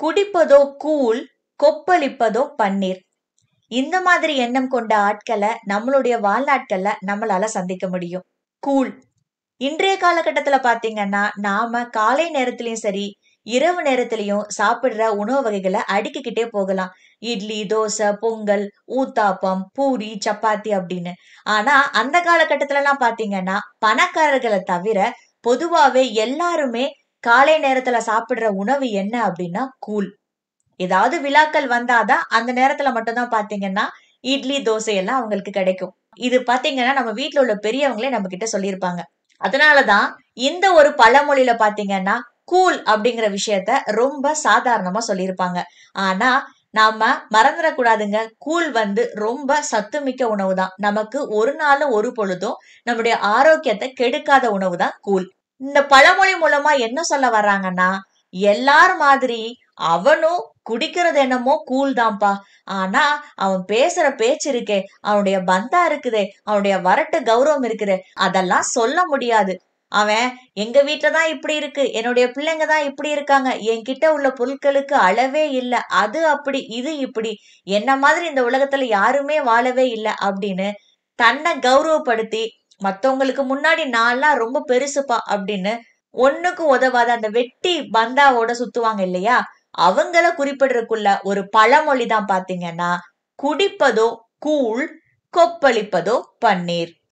குடிப்பதோ கூழ் கொப்பளிப்பதோ பன்னீர் இந்த மாதிரி எண்ணம் கொண்ட ஆட்களை நம்மளுடைய வாழ்நாட்கள்ல நம்மளால சந்திக்க முடியும் கூழ் இன்றைய காலகட்டத்துல பாத்தீங்கன்னா நாம காலை நேரத்திலயும் சரி இரவு நேரத்திலயும் சாப்பிடுற உணவு வகைகளை அடுக்கிக்கிட்டே போகலாம் இட்லி தோசை பொங்கல் ஊத்தாப்பம் பூரி சப்பாத்தி அப்படின்னு ஆனா அந்த காலகட்டத்துல எல்லாம் பாத்தீங்கன்னா பணக்காரர்களை தவிர பொதுவாவே எல்லாருமே காலை நேரத்துல சாப்பிடுற உணவு என்ன அப்படின்னா கூழ் ஏதாவது விழாக்கள் வந்தாதான் அந்த நேரத்துல மட்டும்தான் பாத்தீங்கன்னா இட்லி தோசை எல்லாம் அவங்களுக்கு கிடைக்கும் இது பாத்தீங்கன்னா நம்ம வீட்ல உள்ள பெரியவங்களே நம்ம கிட்ட சொல்லியிருப்பாங்க அதனாலதான் இந்த ஒரு பழமொழியில பாத்தீங்கன்னா கூல் அப்படிங்கிற விஷயத்த ரொம்ப சாதாரணமா சொல்லியிருப்பாங்க ஆனா நாம மறந்துடக்கூடாதுங்க கூழ் வந்து ரொம்ப சத்துமிக்க உணவு தான் நமக்கு ஒரு நாளும் ஒரு பொழுதும் நம்முடைய ஆரோக்கியத்தை கெடுக்காத உணவு தான் கூழ் இந்த பழமொழி மூலமா என்ன சொல்ல வர்றாங்கன்னா எல்லார் மாதிரி அவனும் குடிக்கிறது என்னமோ கூல் தான்ப்பா ஆனா அவன் பேசுற பேச்சு இருக்கே அவனுடைய பந்தா இருக்குதே அவனுடைய வரட்டு கௌரவம் இருக்குதே அதெல்லாம் சொல்ல முடியாது அவன் எங்க வீட்டுல தான் இப்படி இருக்கு என்னுடைய பிள்ளைங்க தான் இப்படி இருக்காங்க என்கிட்ட உள்ள பொருட்களுக்கு அளவே இல்லை அது அப்படி இது இப்படி என்ன மாதிரி இந்த உலகத்துல யாருமே வாழவே இல்லை அப்படின்னு தன்னை கௌரவப்படுத்தி மத்தவங்களுக்கு முன்னாடி நான்லாம் ரொம்ப பெருசுப்பா அப்படின்னு ஒண்ணுக்கும் உதவாத அந்த வெட்டி பந்தாவோட சுத்துவாங்க இல்லையா அவங்கள குறிப்பிடுறதுக்குள்ள ஒரு பழமொழி தான் பாத்தீங்கன்னா குடிப்பதோ கூழ் கொப்பளிப்பதோ பன்னீர்